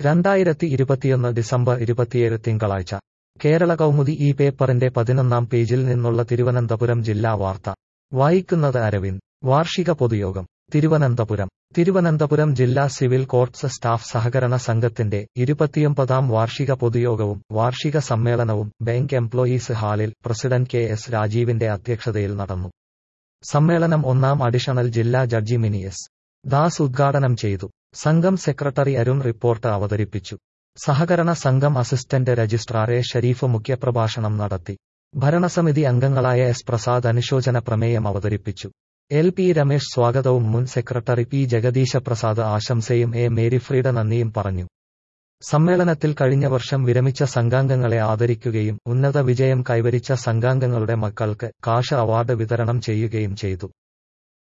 രണ്ടായിരത്തി ഇരുപത്തിയൊന്ന് ഡിസംബർ ഇരുപത്തിയേഴ് തിങ്കളാഴ്ച കേരള കൗമുദി ഈ പേപ്പറിന്റെ പതിനൊന്നാം പേജിൽ നിന്നുള്ള തിരുവനന്തപുരം ജില്ലാ വാർത്ത വായിക്കുന്നത് അരവിന്ദ് വാർഷിക പൊതുയോഗം തിരുവനന്തപുരം തിരുവനന്തപുരം ജില്ലാ സിവിൽ കോർട്സ് സ്റ്റാഫ് സഹകരണ സംഘത്തിന്റെ ഇരുപത്തിയൊമ്പതാം വാർഷിക പൊതുയോഗവും വാർഷിക സമ്മേളനവും ബാങ്ക് എംപ്ലോയീസ് ഹാളിൽ പ്രസിഡന്റ് കെ എസ് രാജീവിന്റെ അധ്യക്ഷതയിൽ നടന്നു സമ്മേളനം ഒന്നാം അഡീഷണൽ ജില്ലാ ജഡ്ജി മിനി എസ് ദാസ് ഉദ്ഘാടനം ചെയ്തു സംഘം സെക്രട്ടറി അരുൺ റിപ്പോർട്ട് അവതരിപ്പിച്ചു സഹകരണ സംഘം അസിസ്റ്റന്റ് രജിസ്ട്രാർ എ ഷരീഫ് മുഖ്യപ്രഭാഷണം നടത്തി ഭരണസമിതി അംഗങ്ങളായ എസ് പ്രസാദ് അനുശോചന പ്രമേയം അവതരിപ്പിച്ചു എൽ പി രമേശ് സ്വാഗതവും മുൻ സെക്രട്ടറി പി ജഗദീശ പ്രസാദ് ആശംസയും എ മേരിഫ്രീഡ നന്ദിയും പറഞ്ഞു സമ്മേളനത്തിൽ കഴിഞ്ഞ വർഷം വിരമിച്ച സംഘാംഗങ്ങളെ ആദരിക്കുകയും ഉന്നത വിജയം കൈവരിച്ച സംഘാംഗങ്ങളുടെ മക്കൾക്ക് കാഷ അവാർഡ് വിതരണം ചെയ്യുകയും ചെയ്തു